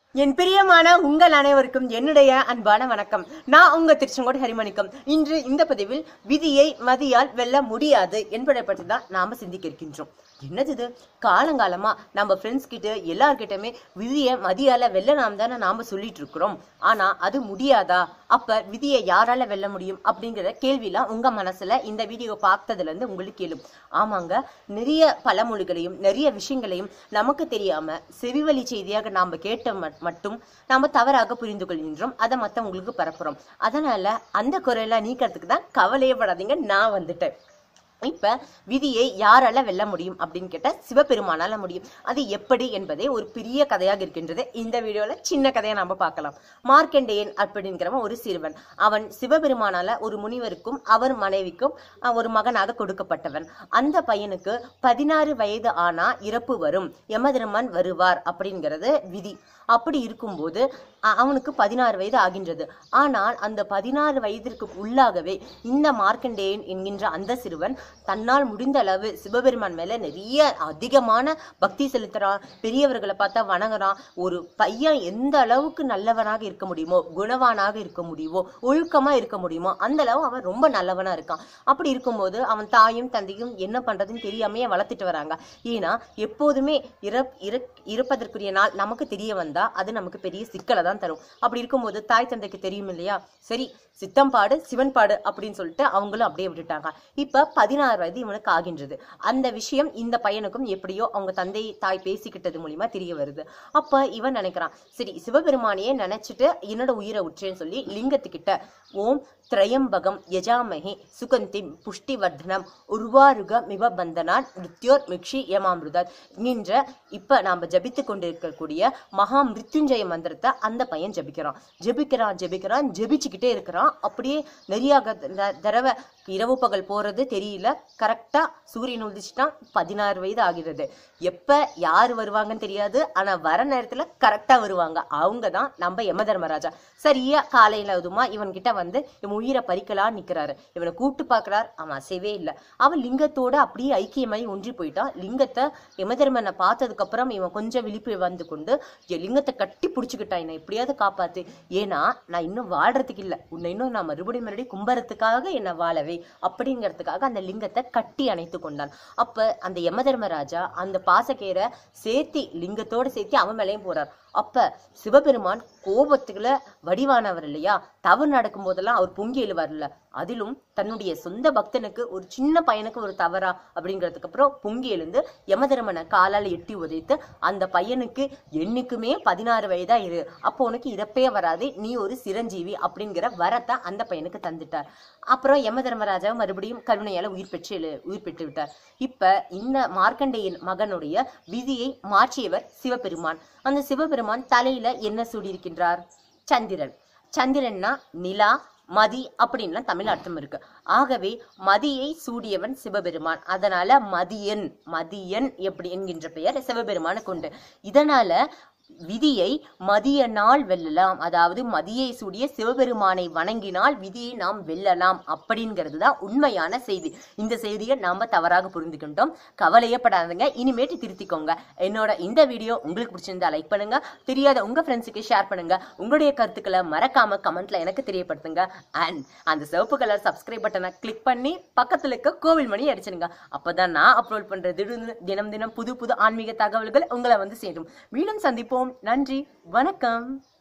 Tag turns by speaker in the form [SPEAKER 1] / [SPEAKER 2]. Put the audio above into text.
[SPEAKER 1] என் பிரியமான உங்கள் அனைவருக்கும் என்னுடைய அன்பான வணக்கம் நான் உங்க திருச்செங்கோடு ஹரிமணிக்கம் இன்று இந்த பதிவில் விதியை மதியால் வெல்ல முடியாது என்பதை பற்றி தான் நாம சிந்திக்க இருக்கின்றோம் என்னது இது காலங்காலமா நம்ம ஃப்ரெண்ட்ஸ் கிட்ட எல்லார்கிட்டயுமே விதியை மதியால வெல்லலாம் தானே நாம சொல்லிட்டு இருக்கிறோம் ஆனா அது முடியாதா அப்ப விதியை யாரால வெல்ல முடியும் அப்படிங்கிற கேள்விலாம் உங்க மனசுல இந்த வீடியோ பார்த்ததுல இருந்து உங்களுக்கு கேளும் ஆமாங்க நிறைய பழமொழிகளையும் நிறைய விஷயங்களையும் நமக்கு தெரியாம செவிவழி செய்தியாக நாம கேட்ட மட்- மட்டும் நாம தவறாக புரிந்து கொள்கின்றோம் அதை மத்தவங்களுக்கு பரப்புறோம் அதனால அந்த குறையெல்லாம் நீக்கிறதுக்கு தான் கவலையே படாதீங்க நான் வந்துட்டேன் இப்ப விதியை யாரால வெல்ல முடியும் அப்படின்னு கேட்டா சிவபெருமானால முடியும் அது எப்படி என்பதே ஒரு பெரிய கதையாக இருக்கின்றது இந்த வீடியோல சின்ன கதையை நாம பார்க்கலாம் மார்க்கண்டேயன் அப்படிங்கிறவன் ஒரு சிறுவன் அவன் சிவபெருமானால ஒரு முனிவருக்கும் அவர் மனைவிக்கும் அஹ், ஒரு மகனாக கொடுக்கப்பட்டவன் அந்த பையனுக்கு பதினாறு வயது ஆனா இறப்பு வரும் யமதர்மன் வருவார் அப்படிங்கிறது விதி அப்படி இருக்கும்போது அ- அவனுக்கு பதினாறு வயது ஆகின்றது ஆனால் அந்த பதினாறு வயதிற்கு உள்ளாகவே இந்த மார்க்கண்டேயன் என்கின்ற அந்த சிறுவன் தன்னால் முடிந்த அளவு சிவபெருமான் மேல நிறைய அதிகமான பக்தி செலுத்துறான் பெரியவர்களை பார்த்தா வணங்குறான் ஒரு பையன் எந்த அளவுக்கு நல்லவனாக இருக்க முடியுமோ குணவானாக இருக்க முடியுமோ ஒழுக்கமா இருக்க முடியுமோ அந்த அளவு அவன் ரொம்ப நல்லவனா இருக்கான் அப்படி இருக்கும்போது அவன் தாயும் தந்தையும் என்ன பண்றதுன்னு தெரியாமையே வளர்த்துட்டு வராங்க ஏன்னா எப்போதுமே இறப் இறக் இறப்பதற்குரிய நாள் நமக்கு தெரிய வந்தா அது நமக்கு பெரிய சிக்கலை தான் தரும் அப்படி இருக்கும்போது தாய் தந்தைக்கு தெரியும் இல்லையா சரி சித்தம் பாடு சிவன் பாடு அப்படின்னு சொல்லிட்டு அவங்களும் அப்படியே விட்டுட்டாங்க இப்ப பதினாறு வயது இவனுக்கு ஆகின்றது அந்த விஷயம் இந்த பையனுக்கும் எப்படியோ அவங்க தந்தை தாய் பேசிக்கிட்டது மூலியமா தெரிய வருது அப்ப இவன் நினைக்கிறான் சரி சிவபெருமானையே நினைச்சிட்டு என்னோட உயிரை உற்றேன்னு சொல்லி லிங்கத்துக்கிட்ட ஓம் திரையம்பகம் யஜாமகே சுகந்திம் புஷ்டிவர்தனம் உருவாருக மிவ பந்தனான் மிருத்யோர் மிக்ஷி யமாமிருதாத் என்கின்ற இப்ப நாம ஜபித்து கொண்டிருக்கக்கூடிய மகா மிருத்யுஞ்சய மந்திரத்தை அந்த பையன் ஜபிக்கிறான் ஜபிக்கிறான் ஜபிக்கிறான் ஜபிச்சுக்கிட்டே இருக்கிறான் அப்படியே நிறைய க- தடவை இரவு பகல் போறது தெரியல கரெக்டா சூரியன் உதிச்சுட்டான் பதினாறு வயது ஆகிறது எப்ப யார் வருவாங்கன்னு தெரியாது ஆனா வர நேரத்துல கரெக்டா வருவாங்க அவங்க தான் நம்ம யம தர்மராஜா சரியா காலையில அதுமா இவன் கிட்ட வந்து இவன் உயிரை பறிக்கலாம் நிக்கிறாரு இவனை கூப்பிட்டு பாக்குறார் அவன் அசைவே இல்லை அவன் லிங்கத்தோட அப்படியே ஐக்கியமாயி ஒன்றி போயிட்டான் லிங்கத்தை யமதர்மனை பார்த்ததுக்கு அப்புறம் இவன் கொஞ்சம் விழிப்பு வந்து கொண்டு என் லிங்கத்தை கட்டி பிடிச்சுக்கிட்டான் என்னை எப்படியாவது காப்பாத்து ஏன்னா நான் இன்னும் வாழ்றதுக்கு இல்லை உன்னை இன்னும் நான் மறுபடியும் மறுபடியும் கும்பறதுக்காக என்னை வாழவே அப்படிங்கிறதுக்காக அந்த லிங்கத்தை கட்டி அணைத்து கொண்டான் அப்ப அந்த யமதர்மராஜா அந்த பாசக்கேரை சேர்த்தி லிங்கத்தோட சேர்த்து அவன் மேலேயும் போறார் அப்ப சிவபெருமான் கோபத்துக்குள்ள வடிவானவர் இல்லையா தவறு நடக்கும் போதெல்லாம் அவர் பொங்கி எழுவார்ல அதிலும் தன்னுடைய சொந்த பக்தனுக்கு ஒரு சின்ன பையனுக்கு ஒரு தவறா அப்படிங்கிறதுக்கு அப்புறம் பொங்கி எழுந்து யமதர்மனை காலால் எட்டி உதைத்து அந்த பையனுக்கு என்னைக்குமே பதினாறு வயதா இரு அப்போ உனக்கு இறப்பே வராது நீ ஒரு சிரஞ்சீவி அப்படிங்கிற வரத்தை அந்த பையனுக்கு தந்துட்டார் அப்புறம் யமதர்மராஜா மறுபடியும் கருணையால உயிர் பெற்று எழு- உயிர் பெற்று விட்டார் இப்ப இந்த மார்க்கண்டேயன் மகனுடைய விதியை மாற்றியவர் சிவபெருமான் அந்த சிவபெருமான் தலையில என்ன சூடியிருக்கின்றார் சந்திரன் சந்திரன்னா நிலா மதி அப்படின்லாம் தமிழ் அர்த்தம் இருக்கு ஆகவே மதியை சூடியவன் சிவபெருமான் அதனால மதியன் மதியன் எப்படி என்கின்ற பெயர் சிவபெருமானுக்கு உண்டு இதனால விதியை மதியனால் வெல்லலாம் அதாவது மதியை சூடிய சிவபெருமானை வணங்கினால் விதியை நாம் வெல்லலாம் அப்படிங்கிறது தான் உண்மையான செய்தி இந்த செய்தியை நாம தவறாக புரிந்துக்கிட்டோம் கவலையப்படாதுங்க இனிமேட்டு திருத்திக்கோங்க என்னோட இந்த வீடியோ உங்களுக்கு பிடிச்சிருந்தா லைக் பண்ணுங்க தெரியாத உங்க ஃப்ரெண்ட்ஸுக்கு ஷேர் பண்ணுங்க உங்களுடைய கருத்துக்களை மறக்காம கமெண்ட்ல எனக்கு தெரியப்படுத்துங்க அண்ட் அந்த சிவப்பு கலர் சப்ஸ்கிரைப் பட்டனை கிளிக் பண்ணி பக்கத்துல இருக்க கோவில் மணி அடிச்சிடுங்க அப்பதான் நான் அப்லோட் பண்ற தினம் தினம் தினம் புது புது ஆன்மீக தகவல்கள் உங்களை வந்து சேரும் மீண்டும் சந்திப்போம் நன்றி வணக்கம்